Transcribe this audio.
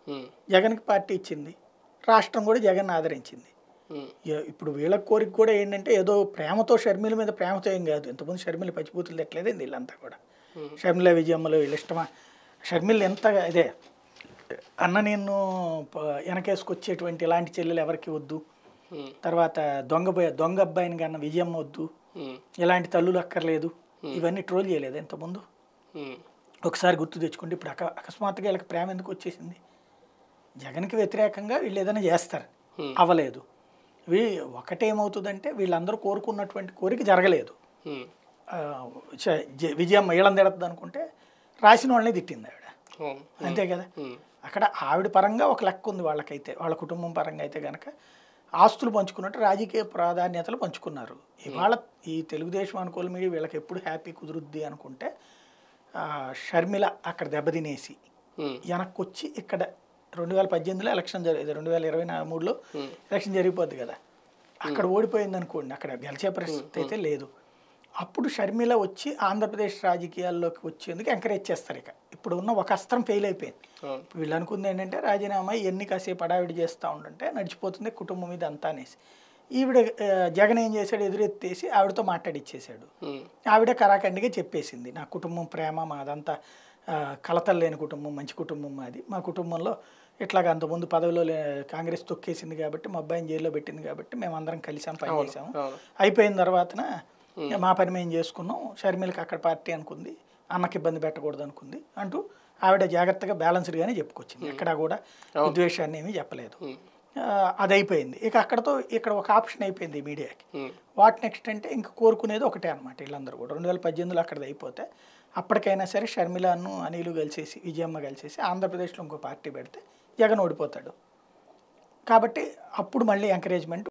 ఉమ్, జగన్కి పార్టీ ఇచ్చింది రాష్ట్రం కూడా జగన్ ఆదరించింది ఉమ్, ఇ- ఇప్పుడు వీళ్ళ కోరిక కూడా ఏంటంటే ఏదో ప్రేమతో షర్మిల మీద ప్రేమతో ఏం కాదు ఇంతకుముందు షర్మిల పచ్చిబూతులు తెట్లేదు వీళ్ళంతా కూడా ఉమ్. షర్మిల విజయమ్మలు వీళ్ళ ఇష్టమా షర్మిల ఎంత ఇదే అన్న నేను ప- వెనకేసుకొచ్చేటువంటి ఇలాంటి చెల్లెలు ఎవరికి వద్దు ఉమ్, తర్వాత దొంగ బోయ- దొంగ అబ్బాయిని కన్నా విజయమ్మ వద్దు ఉమ్, ఇలాంటి తల్లులు అక్కర్లేదు ఇవన్నీ ట్రోల్ చేయలేదు ఇంతకుముందు ఉమ్, ఒకసారి గుర్తు తెచ్చుకుంటే ఇప్పుడు అక అకస్మాత్తుగా వీళ్ళకి ప్రేమ ఎందుకు వచ్చేసింది జగన్కి వ్యతిరేకంగా వీళ్ళు ఏదైనా చేస్తారు Hmm. అవ్వలేదు వీ ఒకటేమవుతుందంటే వీళ్ళందరూ కోరుకున్నటువంటి కోరిక జరగలేదు ఉమ్, ఆ, చ- జ- విజయమ్మ ఈళ్ళని తిడద్దు అనుకుంటే రాసిన వాళ్ళని తిట్టింది ఆవిడ అవును. అంతే కదా ఉమ్, అక్కడ ఆవిడ పరంగా ఒక లెక్క ఉంది వాళ్ళకైతే వాళ్ళ కుటుంబం పరంగా అయితే కనుక ఆస్తులు పంచుకున్నట్టు రాజకీయ ప్రాధాన్యతలు పంచుకున్నారు ఇవాళ ఈ తెలుగుదేశం అనుకూల మీడియా వీళ్ళకి ఎప్పుడు హ్యాపీ కుదురుద్ది అనుకుంటే ఆ, షర్మిల అక్కడ దెబ్బతినేసి ఉమ్, వెనక్కి వచ్చి ఇక్కడ రెండు వేల పద్దెనిమిదిలో ఎలక్షన్ జరిగింది రెండు వేల ఇరవై నా- మూడులో ఎలక్షన్ జరిగిపోద్ది కదా అక్కడ ఓడిపోయింది అనుకోండి అక్కడ గెలిచే పరిస్థితి అయితే లేదు అప్పుడు షర్మిల వచ్చి ఆంధ్రప్రదేశ్ రాజకీయాల్లోకి వచ్చేందుకు ఎంకరేజ్ చేస్తారు ఇక ఇప్పుడు ఉన్న ఒక అస్త్రం ఫెయిల్ అయిపోయింది అవును. వీళ్ళు అనుకుంది ఏంటంటే రాజీనామా ఎన్ని కాసేపు అడావిడి చేస్తూ ఉండంటే నడిచిపోతుంది కుటుంబం మీద అంతా అనేసి ఈవిడ ఆ, జగన్ ఏం చేశాడు ఎదురెత్తేసి ఆవిడతో మాట్లాడిచ్చేసాడు ఉమ్, ఆవిడ కరాఖండిగా చెప్పేసింది నా కుటుంబం ప్రేమ మాదంతా ఆ, కలతలు లేని కుటుంబం మంచి కుటుంబం మాది మా కుటుంబంలో ఇట్లాగ అంతకుముందు పదవిలో లే- కాంగ్రెస్ తొక్కేసింది కాబట్టి మా అబ్బాయిని జైల్లో పెట్టింది కాబట్టి మేము అందరం కలిసాం పని చేసాము అవును. అయిపోయిన తర్వాతన మా పని మేము చేసుకున్నాం షర్మిలకి అక్కడ పార్టీ అనుకుంది అన్నకి ఇబ్బంది పెట్టకూడదు అనుకుంది అంటూ ఆవిడ జాగ్రత్తగా బ్యాలెన్స్డ్గానే చెప్పుకొచ్చింది ఎక్కడా కూడా విద్వేషాన్ని ఏమీ చెప్పలేదు ఉమ్, ఆ, అది అయిపోయింది ఇక అక్కడతో ఇక్కడ ఒక ఆప్షన్ అయిపోయింది మీడియాకి ఉమ్, వాట్ నెక్స్ట్ అంటే ఇంక కోరుకునేది ఒకటే అనమాట వీళ్ళందరూ కూడా రెండు వేల పద్దెనిమిదిలో అక్కడది అయిపోతే అప్పటికైనా సరే షర్మిలాను అనిలు కలిసేసి విజయమ్మ కలిసేసి ఆంధ్రప్రదేశ్లో ఇంకో పార్టీ పెడితే జగన్ ఓడిపోతాడు కాబట్టి అప్పుడు మళ్ళీ ఎంకరేజ్మెంట్